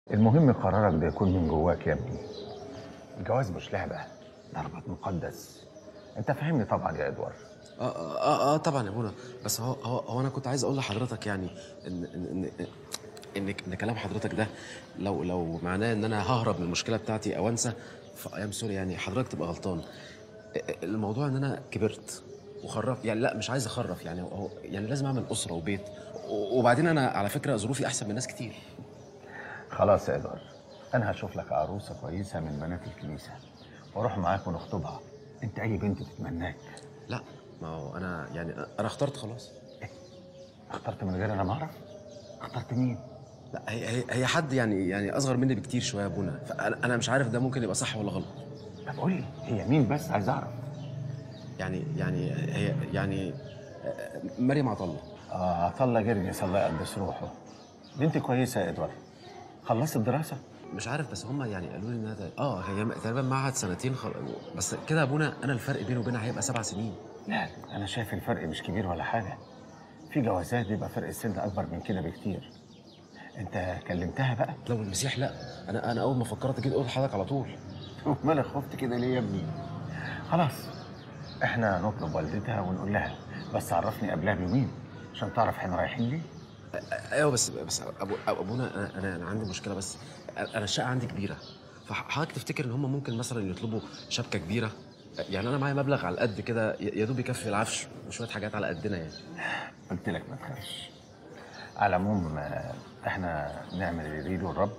المهم قرارك ده يكون من جواك يا ابني الجواز مش لعبة ده ربط مقدس انت فاهمني طبعا يا ادوار اه اه اه, آه طبعا يا ابونا بس هو هو, هو انا كنت عايز اقول لحضرتك يعني ان ان ان ان, إن كلام حضرتك ده لو لو معناه ان انا ههرب من المشكله بتاعتي او انسى فايام سوري يعني حضرتك تبقى غلطان الموضوع ان انا كبرت وخرفت يعني لا مش عايز اخرف يعني هو يعني لازم اعمل اسره وبيت وبعدين انا على فكره ظروفي احسن من ناس كتير خلاص يا ادوار انا هشوف لك عروسه كويسه من بنات الكنيسه واروح معاك ونخطبها انت اي بنت تتمناك لا ما هو انا يعني انا اخترت خلاص اخترت من غير انا ما اعرف اخترت مين لا هي هي, هي حد يعني يعني اصغر مني بكتير شويه يا ابونا فانا انا مش عارف ده ممكن يبقى صح ولا غلط طب قول لي هي مين بس عايز اعرف يعني يعني هي يعني آه، مريم عطله اه عطله جرجس الله يقدس روحه بنت كويسه يا ادوار خلصت الدراسه مش عارف بس هم يعني قالوا لي انها تق- اه هي تقريبا معهد سنتين خل... بس كده يا ابونا انا الفرق بيني وبينها هيبقى سبع سنين لا انا شايف الفرق مش كبير ولا حاجه في جوازات بيبقى فرق السن اكبر من كده بكتير انت كلمتها بقى لو المسيح لا انا انا اول ما فكرت كده قلت لحضرتك على طول مالك خفت كده ليه يا ابني خلاص احنا نطلب والدتها ونقول لها بس عرفني قبلها بيومين عشان تعرف احنا رايحين ليه ايوه بس بس أبو ابونا انا انا, أنا عندي مشكله بس انا الشقه عندي كبيره فحضرتك تفتكر ان هم ممكن مثلا يطلبوا شبكه كبيره يعني انا معايا مبلغ على القد كده يا دوب يكفي العفش وشويه حاجات على قدنا يعني قلت لك ما تخافش على العموم آه، احنا نعمل اللي يريده الرب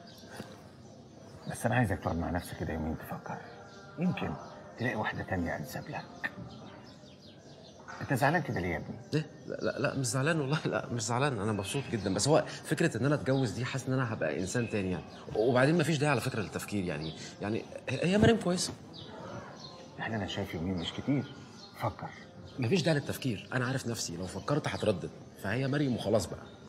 بس انا عايزك تقعد مع نفسك كده يومين تفكر يمكن تلاقي واحده تانية انسب لك انت زعلان كده ليه يا ابني ايه لا لا, لا مش زعلان والله لا مش زعلان انا مبسوط جدا بس هو فكره ان انا اتجوز دي حاسس ان انا هبقى انسان تاني يعني وبعدين ما فيش داعي على فكره للتفكير يعني يعني هي مريم كويسه يعني انا شايف يومين مش كتير فكر ما فيش داعي للتفكير انا عارف نفسي لو فكرت هتردد فهي مريم وخلاص بقى